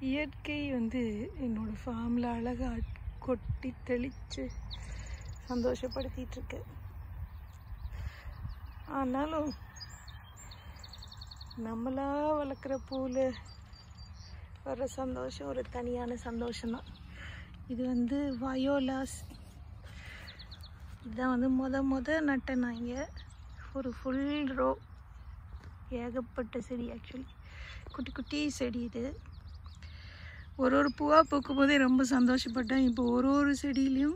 இயற்கை வந்து என்னோட ஃபார்மில் அழகாக கொட்டி தெளித்து சந்தோஷப்படுத்திட்டு இருக்கு ஆனாலும் நம்மளா வளர்க்குற பூவில் வர்ற சந்தோஷம் ஒரு தனியான சந்தோஷம்தான் இது வந்து வயோலாஸ் இதான் வந்து முத முத நட்டேன் நான் இங்கே ஒரு ஃபுல் ரோ ஏகப்பட்ட செடி ஆக்சுவலி குட்டி குட்டி செடி இது ஒரு ஒரு பூவாக பூக்கும் போதே ரொம்ப சந்தோஷப்பட்டேன் இப்போ ஒரு ஒரு செடியிலையும்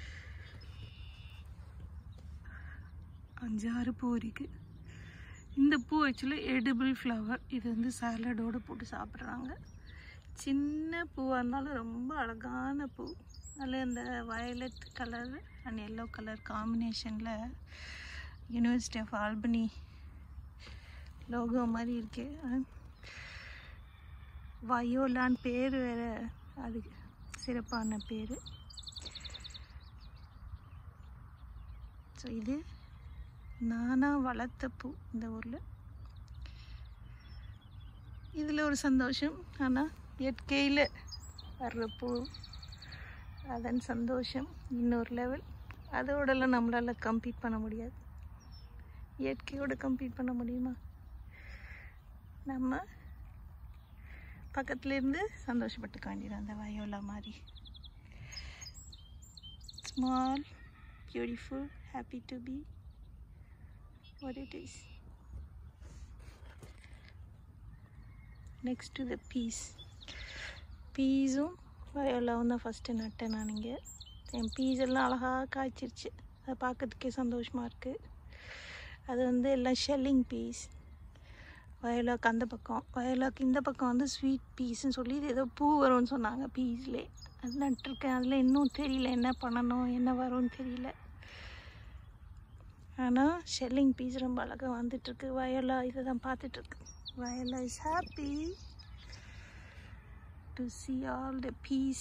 அஞ்சாறு பூ இருக்குது இந்த பூ ஆக்சுவலி எடிபிள் ஃப்ளவர் இது வந்து சாலடோடு போட்டு சாப்பிட்றாங்க சின்ன பூவாக இருந்தாலும் ரொம்ப அழகான பூ அதில் இந்த violet colour and yellow colour காம்பினேஷனில் யூனிவர்சிட்டி ஆஃப் ஆல்பனி லோகோ மாதிரி இருக்கு வயோலான்னு பேர் வேற அது சிறப்பான பேர் ஸோ இது நானாக வளர்த்த பூ இந்த ஊரில் இதில் ஒரு சந்தோஷம் ஆனால் இயற்கையில் வர்ற பூ அதன் சந்தோஷம் இன்னொரு லெவல் அதோடலாம் நம்மளால் கம்பீட் பண்ண முடியாது இயற்கையோடு கம்பீட் பண்ண முடியுமா நம்ம பக்கத்துல இருந்து சந்தோஷப்பட்டுக்க வேண்டியது அந்த வயோலா மாதிரி small beautiful happy to be what it is next to the piece பீஸும் வயோலாவும் தான் ஃபஸ்ட்டு நட்டேன் நான் இங்கே என் பீஸ் எல்லாம் அழகாக காய்ச்சிருச்சு அதை பார்க்கறதுக்கே சந்தோஷமாக இருக்குது அது வந்து எல்லாம் ஷெல்லிங் பீஸ் வயலாக்கு அந்த பக்கம் வயலாக்கு இந்த பக்கம் வந்து ஸ்வீட் பீஸ்ன்னு சொல்லி இது ஏதோ பூ வரும்னு சொன்னாங்க பீஸ்லே அது நட்டிருக்கேன் அதில் இன்னும் தெரியல என்ன பண்ணணும் என்ன வரும்னு தெரியல ஆனால் ஷெல்லிங் பீஸ் ரொம்ப அழகாக வந்துட்டுருக்கு வயலா இதை தான் பார்த்துட்ருக்கு viola is happy to see all the peace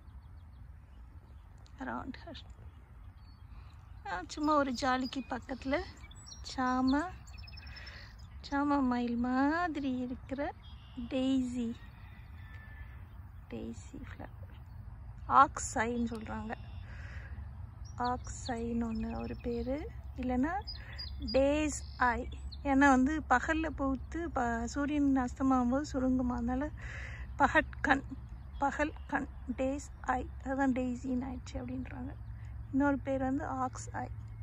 around her சும்மா ஒரு ஜாலிக்கு பக்கத்தில் சாம சாம மயில் மாதிரி இருக்கிற டெய்ஸி டெய்ஸி ஃப்ளவர் ஆக்ஸைன்னு சொல்கிறாங்க ஆக்ஸைன்னு ஒன்று ஒரு பேர் இல்லைன்னா டேஸ் ஐ ஏன்னா வந்து பகலில் பூத்து ப சூரியன் அஸ்தமாகும் போது சுருங்குமா அதனால் பகற்கண் பகல் கண் டேஸ் ஐ அதுதான் டெய்ஸின்னு ஆயிடுச்சு அப்படின்றாங்க இன்னொரு பேர் வந்து ஆக்ஸ் ஐ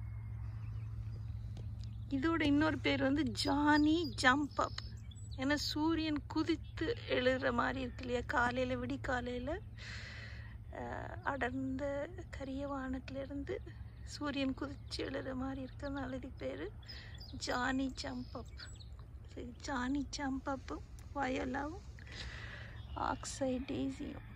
இதோட இன்னொரு பேர் வந்து ஜானி ஜம்ப் அப் ஏன்னா சூரியன் குதித்து எழுற மாதிரி இருக்கு இல்லையா காலையில் விடி காலையில் அடர்ந்த கரிய வானத்திலிருந்து சூரியன் குதிச்சு எழுற மாதிரி இருக்கிறதுனால இதுக்கு பேர் Johnny jump up Johnny jump அப்பும் வயலாவும் ஆக்சைட் டேசியும்